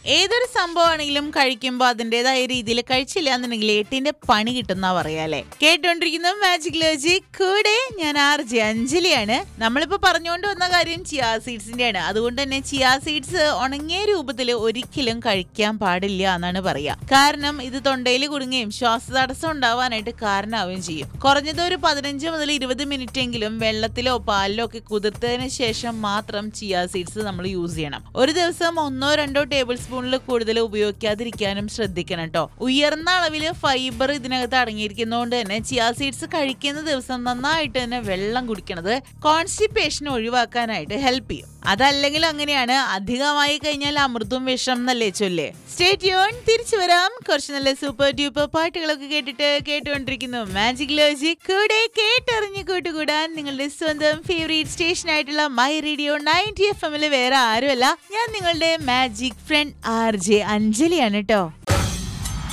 ഏതൊരു സംഭവമാണെങ്കിലും കഴിക്കുമ്പോൾ അതിൻ്റെതായ രീതിയിൽ കഴിച്ചില്ല എന്നുണ്ടെങ്കിൽ ഏട്ടിന്റെ പണി കിട്ടുന്ന പറയാല്ലേ കേട്ടോണ്ടിരിക്കുന്ന മാജിക് ലോജിക് കൂടെ ഞാൻ ആർ ജെ അഞ്ജലിയാണ് നമ്മളിപ്പോ പറഞ്ഞുകൊണ്ട് വന്ന കാര്യം ചിയാ സീഡ്സിന്റെ ആണ് അതുകൊണ്ട് തന്നെ ചിയാ സീഡ്സ് ഉണങ്ങിയ രൂപത്തിൽ ഒരിക്കലും കഴിക്കാൻ പാടില്ല എന്നാണ് പറയാ കാരണം ഇത് തൊണ്ടയിൽ കുടുങ്ങുകയും ശ്വാസതടസ്സം ഉണ്ടാവാനായിട്ട് കാരണമാവുകയും ചെയ്യും കുറഞ്ഞത് ഒരു പതിനഞ്ച് മുതൽ ഇരുപത് മിനിറ്റ് എങ്കിലും വെള്ളത്തിലോ പാലിലോ ഒക്കെ കുതിർത്തതിന് ശേഷം മാത്രം ചിയാ സീഡ്സ് നമ്മൾ യൂസ് ചെയ്യണം ഒരു ദിവസം ഒന്നോ രണ്ടോ ടേബിൾ സ്പൂണിൽ കൂടുതൽ ഉപയോഗിക്കാതിരിക്കാനും ശ്രദ്ധിക്കണം കേട്ടോ ഉയർന്ന അളവിൽ ഫൈബർ ഇതിനകത്ത് അടങ്ങിയിരിക്കുന്നതുകൊണ്ട് തന്നെ ചിയാ സീഡ്സ് കഴിക്കുന്ന ദിവസം നന്നായിട്ട് തന്നെ വെള്ളം കുടിക്കണത് കോൺസ്റ്റിപ്പേഷൻ ഒഴിവാക്കാനായിട്ട് ഹെൽപ്പ് ചെയ്യും അതല്ലെങ്കിൽ അങ്ങനെയാണ് അധികമായി കഴിഞ്ഞാൽ അമൃതും വിഷം എന്നല്ലേ ചൊല്ലേ സ്റ്റേറ്റ് യോൺ തിരിച്ചു വരാം കുറച്ച് നല്ല സൂപ്പർ ഡ്യൂപ്പർ പാട്ടുകളൊക്കെ കേട്ടിട്ട് കേട്ടുകൊണ്ടിരിക്കുന്നു മാജിക് ലോജിക് കൂടെ കേട്ടറിഞ്ഞ് കൂട്ടുകൂടാൻ നിങ്ങളുടെ സ്വന്തം ഫേവറേറ്റ് സ്റ്റേഷൻ ആയിട്ടുള്ള മൈ റേഡിയോ നയൻറ്റി എഫ് എമ്മിൽ വേറെ ആരുമല്ല ഞാൻ നിങ്ങളുടെ മാജിക് ഫ്രണ്ട് ആർ ജെ അഞ്ജലിയാണ് കേട്ടോ